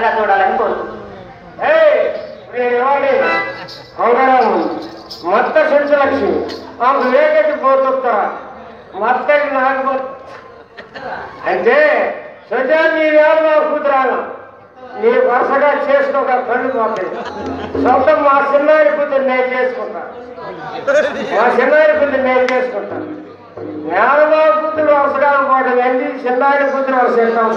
చల్లగా చూడాలని కోరుకుంటున్నాను ఏయ్, నేను ఇవ్వాలి కొంగరాము మొత్త సెంచలక్ష్మి ఆమె వేగటి పోతుత్తా మొత్తకి నాకు మొత్త- అంటే సుజా నీ వేళ నా కూతురాను నీ వరుసగా చేసుకోక కళ్ళు పోతాయి సొంతం మా చిన్నారి కూతురు నేను చేసుకుంటా మా చిన్నారి కూతురు నేను చేసుకుంటా మేనమా కూతురు వరుసగా పోవడం వెళ్ళి చిన్నారి కూతురు వరుస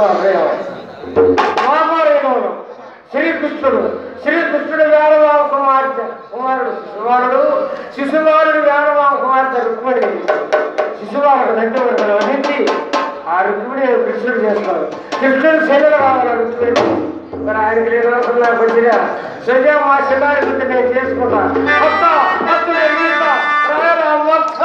రామాయణంలో శ్రీకృష్ణుడు శ్రీకృష్ణుడు వేణవామ కుమార్తె కుమారుడు శిశువారుడు శిశువారుడు వేణవామ కుమార్తె రుక్మిణి శిశువారుడు నందివర్గం వధించి ఆ రుక్మిణి కృష్ణుడు చేస్తారు కృష్ణుడు శరీరం రావాలి రుక్మిణి మరి ఆయనకి నేను అనుకున్నా కొద్దిగా సజా మా చిన్నారి గురించి నేను చేసుకుంటా అత్త అత్త ఎగిరిస్తా రాయరా మొత్త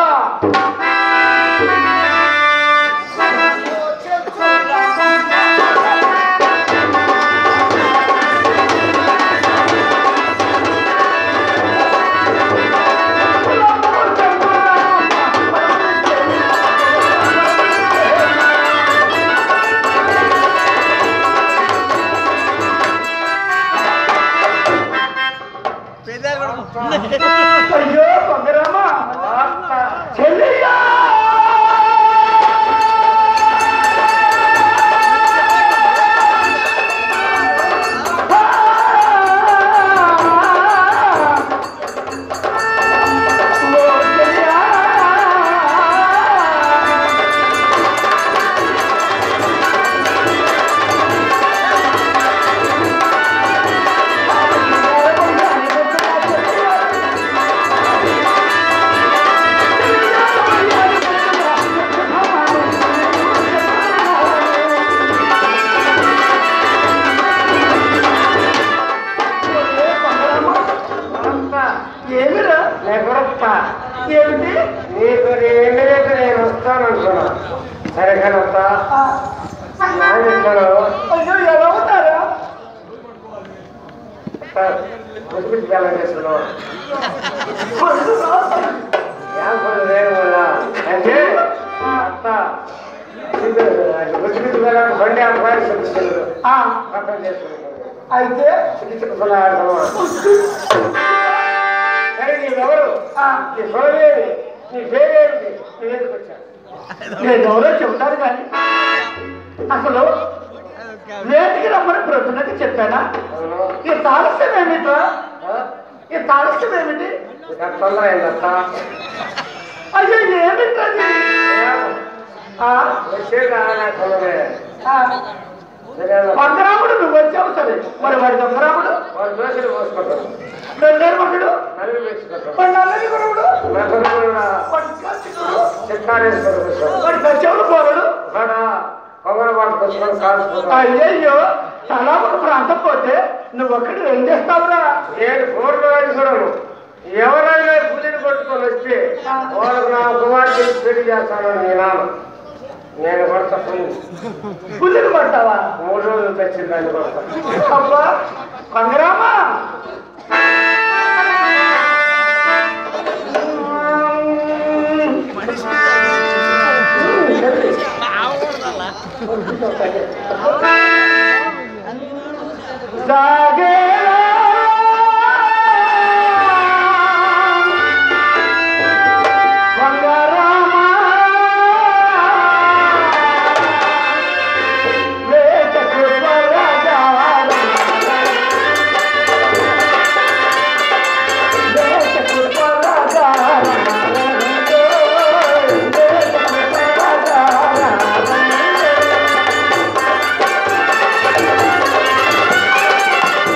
అయ్యో పొంగరామా చెల్లెయ్యా ఏమిరా లేకొడతా ఏమిటి నీకు నేను నేను వస్తాను అనుకున్నా సరే కానీ వస్తా నాన్న ఇస్తాడు అయ్యో ఎలా ఉన్నారా సార్ ముసుగులు చాలా చేస్తున్నావు యాభై వేలు వల్ల అంటే అత్త ముసుగులు వెళ్ళాలి బండి అమ్మాయి చెప్తున్నాడు ఆ, పక్కన చేసుకుంటాడు అయితే చికిత్సలు ఆడతామా సరే నీవెవరు ఆ, నీ సొలవేది నీ పేరేంటి నీ ఎందుకు వచ్చాను నేను ఎవరో చెబుతాను కానీ అసలు వేటికి రమ్మని ప్రొద్దునకి చెప్పానా అవును ఈ తారస్యం ఏమిట్రా ఆ? ఈ తారస్యం ఏమిటి నీకు అంత తొందర అయిందత్త అయ్యో ఏమిట్రా ఇది? ఆ, వచ్చేది నా తొందరే ఆ, సరే పంకరాముడు నువ్వు వచ్చావు సరే మరి వాడి దొంగరాముడు వాడు దోశలు పోసుకుంటారు నెల్లేరు మగుడు నలుగు వేసుకుంటారు వాడి నల్లని గురువుడు మెదడు కూడా వాడి కాచికుడు చిక్కారేసుకొని కూర్చోరు వాడి సత్యముడు పోరడు ఇక్కడ కొబ్బరి పాటు కూర్చొని కాల్చుకుంటారు అయ్యయ్యో తలా ఒక ప్రాంతం పోతే నువ్వు ఒక్కటి ఏం చేస్తావురా నేను ఫోన్లో వేసుకున్నాను ఎవరైనా పులిని పట్టుకొని వస్తే వాళ్ళకు నా కుమార్తె పెళ్లి చేస్తాను నీ నాన్న నేను కొడతా పులి పుల్లిని పడతావా మూడు రోజులు తెచ్చింది దాన్ని కొడతా అబ్బా పంగరామా సాగేలా బంగారామా వేటకు పరగారం వేటకు పరగారం వేటకు పరగారం ఆ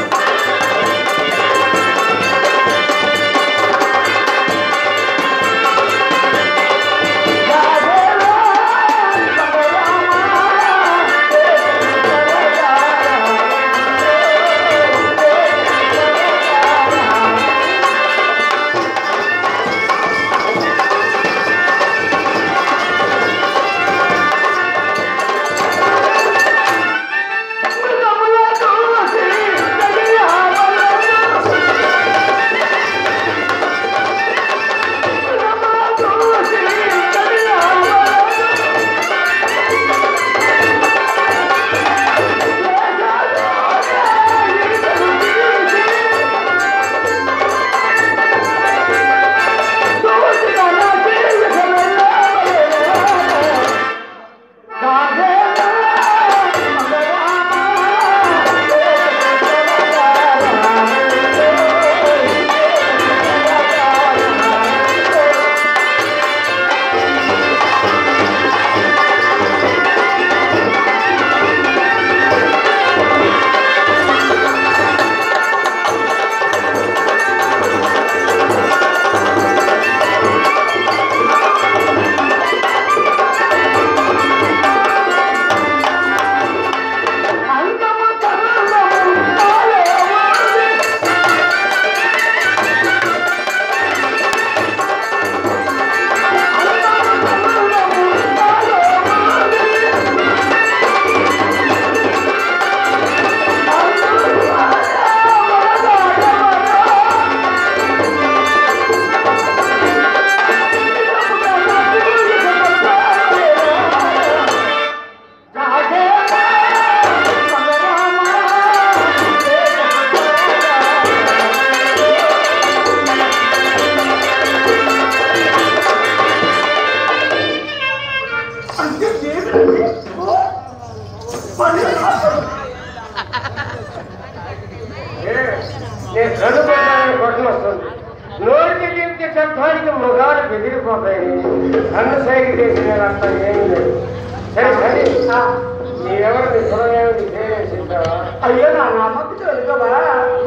అయిపోతాయి కన్ను సైకి చేసి నేను అంత ఏం లేదు సరే సరే నీవెవరు నీ కులం ఏమిటి పేరేం చెప్తావా అయ్యో నా నామకి తెలుగవా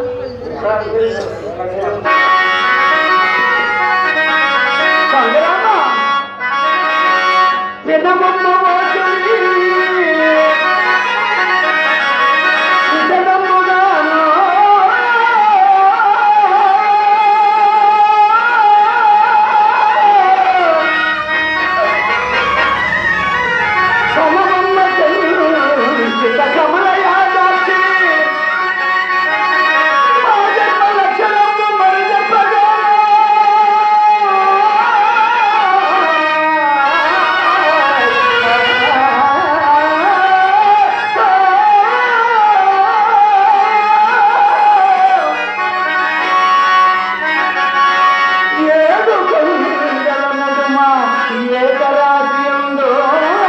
సంగ్రామ వినమమ్మ వాచుని వినమ్ముగాను సమమమ్మ చెల్లి కమల యాదాక్షి మా జన్మ లక్షణము మరి చెప్పగా ఏడు కొండల నడుమ ఏకరాజ్యంలో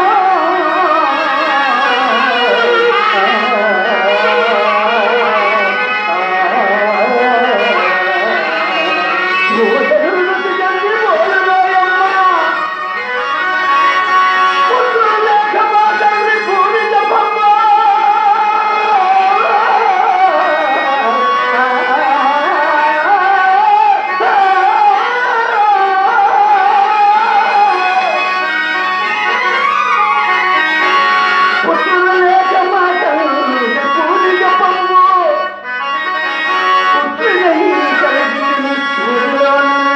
భూతరులకు జంగి పోలులోయమ్మ. పుత్రులు లేక మా తండ్రి పూరితమమ్మ. పుత్రులు లేక మా తండ్రి పూరితమమ్మ. పుత్రులై కలిగిన ఊరిలో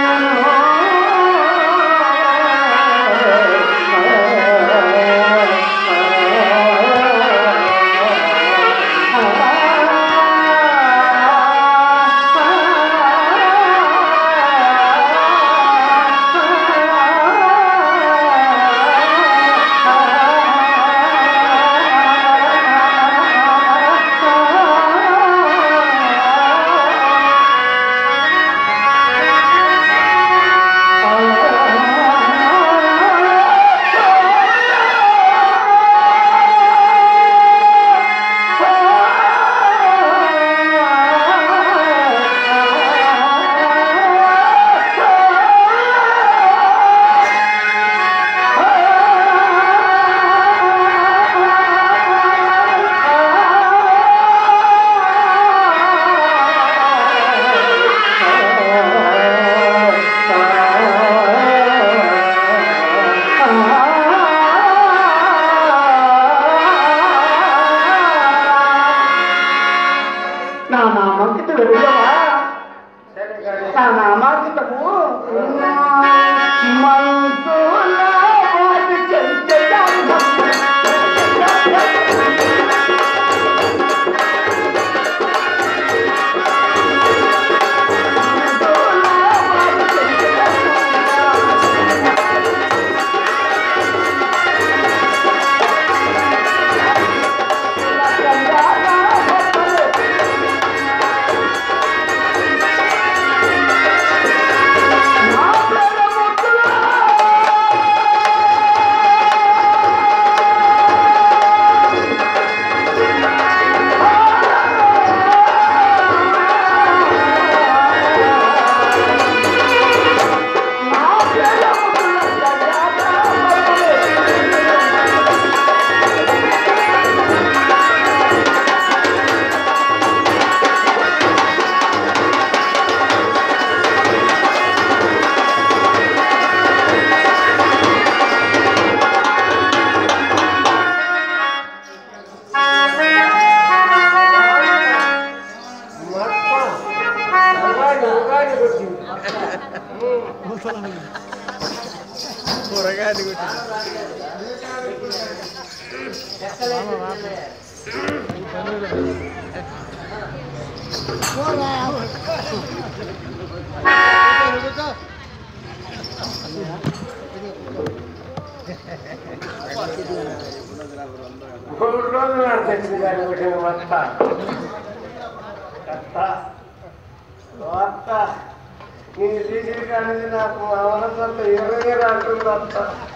నా నామకిత వెళ్ళవా సరే కానీ నా నామాకితము మంతుల వాడి చెంచయాలు. మంతుల వాడి చెంచయాలు. ఉగాది ఉగాది వచ్చింది కూరగాయలు కొట్టి మూడు రోజులు నాకు తెచ్చింది దాన్ని పెట్టిన మొత్త కత్త వార్త నేను తీసి కానీ నాకు అవసరంతో ఇరవై రాకుండా అత్త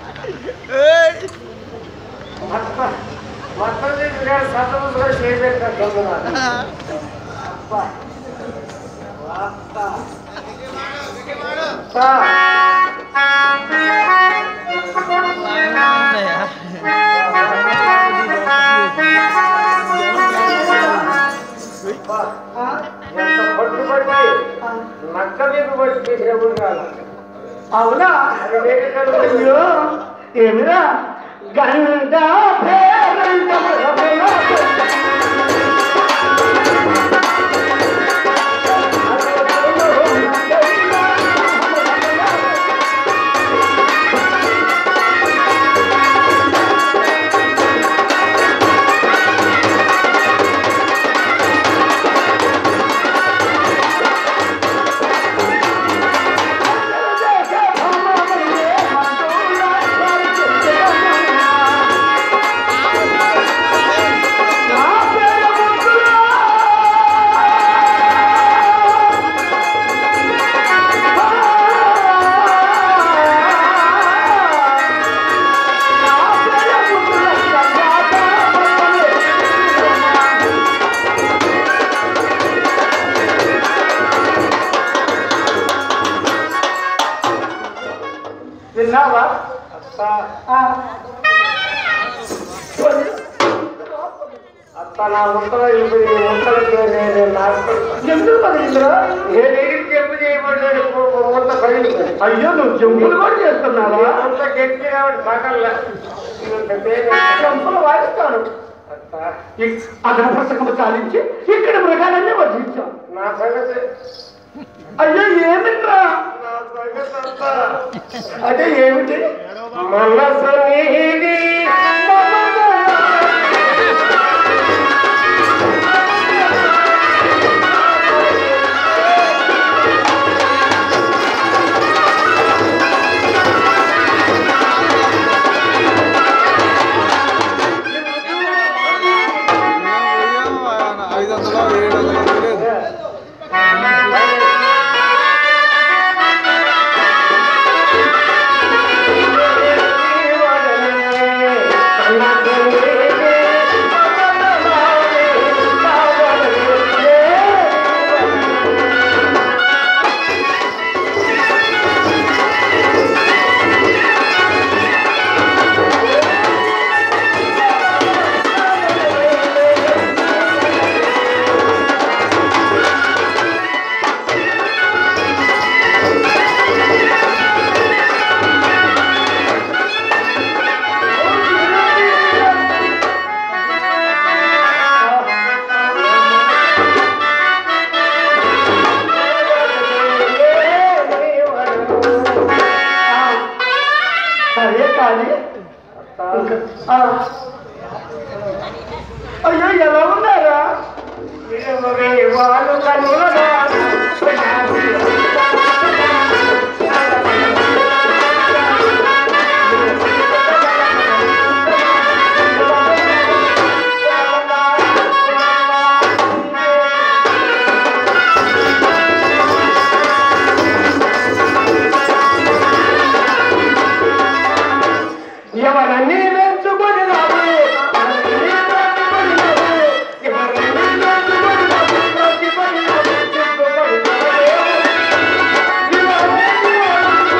మొత్త మొత్తం తీసి కానీ సతముగా చేయబెట్టాను నాకు అబ్బా వార్త అత్త ఎంత పట్టుబట్టి నక్క మీద పట్టి చేసేప్పుడు కాదు అవునా అది వేరే కలుగు. అయ్యో ఏమిరా గంట పేరంట విన్నావా అత్త ఆ. అత్త నా ముక్కలు వెళ్ళిపోయి ముక్కలకి నేను నాకు ఎందుకు పదిలిందిరా నేను ఎగిరి చెప్పు చేయబడ్డాడు ముద్ద పగిలిపోయింది అయ్యో నువ్వు జంపులు కూడా చేస్తున్నావా అంత గట్టి కాబట్టి సగల్లా జంపులు వాయిస్తాను అత్త అదన పుస్తకం చాలించి ఇక్కడ మృగాలన్నీ వధించాం నా సంగతి అయ్యో ఏమిట్రా నా సంగతి అంతా అదే ఏమిటి మనసు నీది ఐదు వందలు ఏడు వందలు లేదు సరే కానీ ఆ. అయ్యో ఎలా ఉన్నారా వాళ్ళు కనుగొనగా ఎవరన్నీ మెచ్చుకొని రావు ఎవరన్నీ మెచ్చుకొని రావు ఎవరన్నీ మెచ్చుకొని రావు ప్రతిపడి రావు చిక్కుపడి రావు ఎవరన్నీ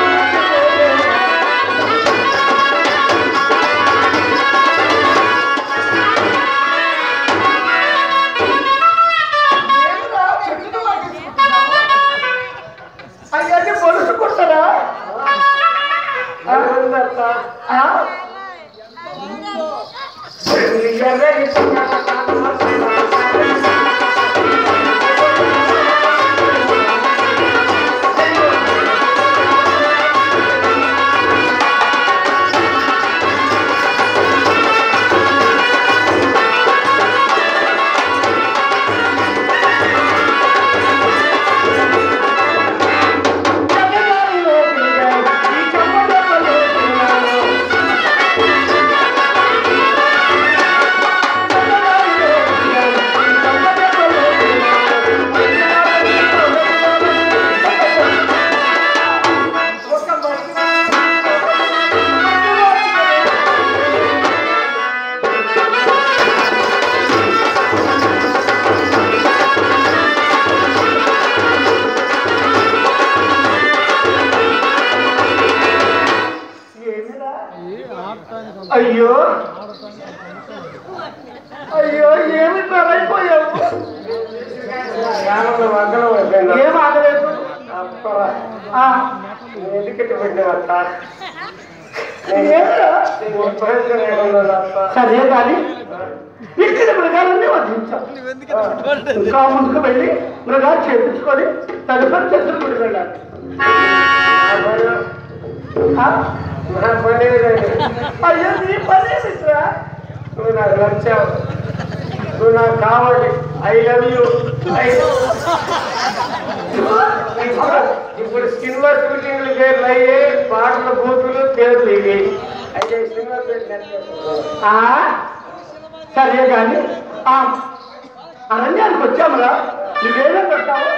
అయ్యా పొలుసుకుంటారా అనుకుందత్త ఆ? ఎర్రని ఆ అయ్యో అయ్యో ఏమి అయిపోయావు గ్రామంలో వందనం అయిపోయింది ఏం ఆగలేదు అప్పరా ఆ, ఎందుకంటే పెట్టినట్ట ఏమిరా? నేను ప్రయత్నం ఏమన్నా అప్ప సరే కానీ ఇక్కడ మృగాలన్నీ వధించాం ఇంకా ముందుకు వెళ్ళి మృగాలు చేపించుకొని తదుపరి చర్చలు గుడి వెళ్ళాలి ఆ? నా పని ఏదండి? అయ్యో నీ పని ఏమిట్రా? నువ్వు నాకు నచ్చావు నువ్వు నాకు కావాలి ఐ లవ్ యూ ఇప్పుడు సినిమా షూటింగ్లు పేర్లు అయ్యే పాటల బూతులు పేర్లు ఇవి అయితే సినిమా పేరు నచ్చేస్తుంది. ఆ? సరే కానీ ఆ అరణ్యానికి వచ్చామురా నువ్వేమేం పెడతావు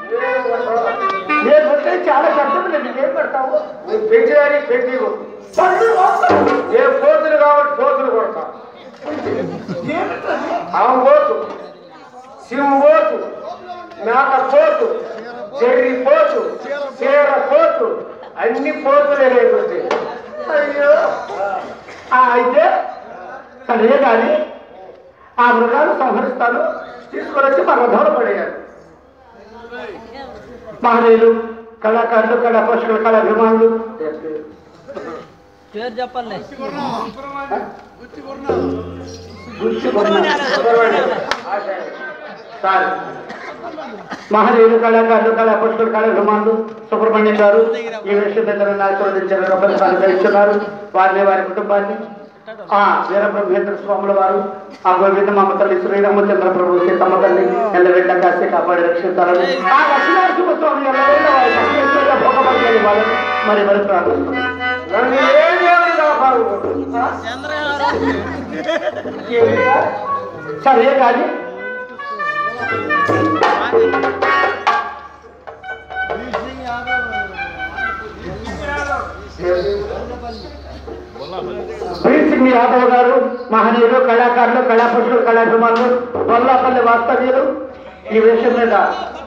నేను వస్తే చాలా కష్టం నువ్వేం పెడతావు నువ్వు పెంచేదాన్ని పెంచి పళ్ళు లోపల. ఏ పోతులు కాబట్టి పోతులు కొడతా ఏమిటది? ఆమె పోతు సింబోతు మేక పోతు చెర్రి పోతు చీర పోతు అన్ని పోతులే లేకపోతే అయ్యో ఆ, అయితే సరే కానీ ఆ మృగాలు సంహరిస్తాను తీసుకొని వచ్చి మా రథంలో పడేయాలి మహనీయులు కళాకారులు కళా పోషకులు కళాభిమానులు పేరు చెప్పండి సార్ మహనీయులు కళాకారులు కళా పోషకులు కళాభిమానులు సుబ్రహ్మణ్యం గారు ఈ విషయం మీద నన్ను ఆశీర్వదించిన రూపాయలు సహకరిస్తున్నారు వారిని వారి కుటుంబాన్ని ఆ వీరబ్రహ్మేంద్ర స్వాముల వారు ఆ గోవింద మమతల్లి శ్రీరామచంద్ర ప్రభు సీతమ్మ తల్లి ఎల్లవెళ్ళ కాసి కాపాడి రక్షించాలని ఆ లక్ష్మీనరసింహ స్వామి ఎల్లవెళ్ళ వారి సత్యంగా భోగభాగ్యాలు ఇవ్వాలని మరి మరి ప్రార్థిస్తున్నాను నన్ను ఏ దేవుడు కాపాడు ఏమిటా? సరే కానీ వీర్ సింగ్ యాదవ్ గారు మహనీయులు కళాకారులు కళాపురుషులు కళాభిమానులు వల్లాపల్లి వాస్తవ్యులు ఈ విషయం మీద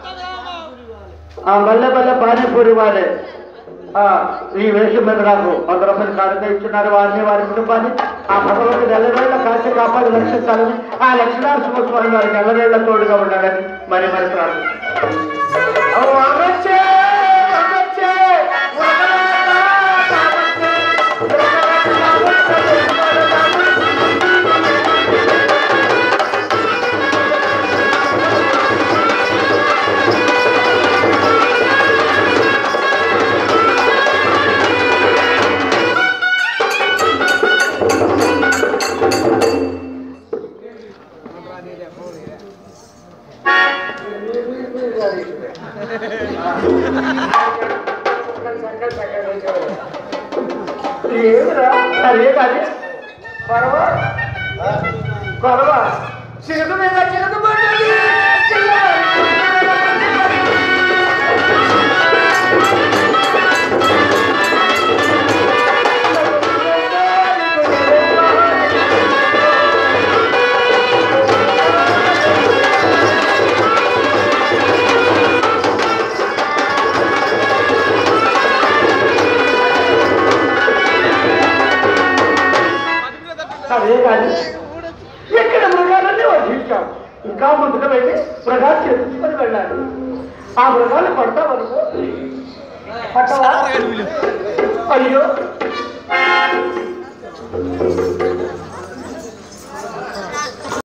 ఆ మల్లె మల్లె పానీపూరి వారే ఆ, ఈ వేషం మీద నాకు వంద రూపాయలు కానుక ఇచ్చున్నారు వారిని వారి కుటుంబాన్ని ఆ భగవంతుడు ఎల్లవేళ్ల కాచి కాపాడి రక్షించాలని ఆ లక్ష్మీనరసింహ స్వామి వారికి ఎల్లవేళ్ల తోడుగా ఉండాలని మరి మరి ప్రార్థిస్తున్నాను అనొచ్చే అనొచ్చే ఏమిరా సరే కానీ పర్వా పర్వా చిరుకు మీద చిరుకు పడ్డది సరే కానీ ఎక్కడ మృగాలన్నీ వర్షించాం ఇంకా ముందుకు వెళ్ళి మృగాలు చేపించుకొని వెళ్ళాలి ఆ మృగాలు పడతావనుకో పట్టవా అయ్యో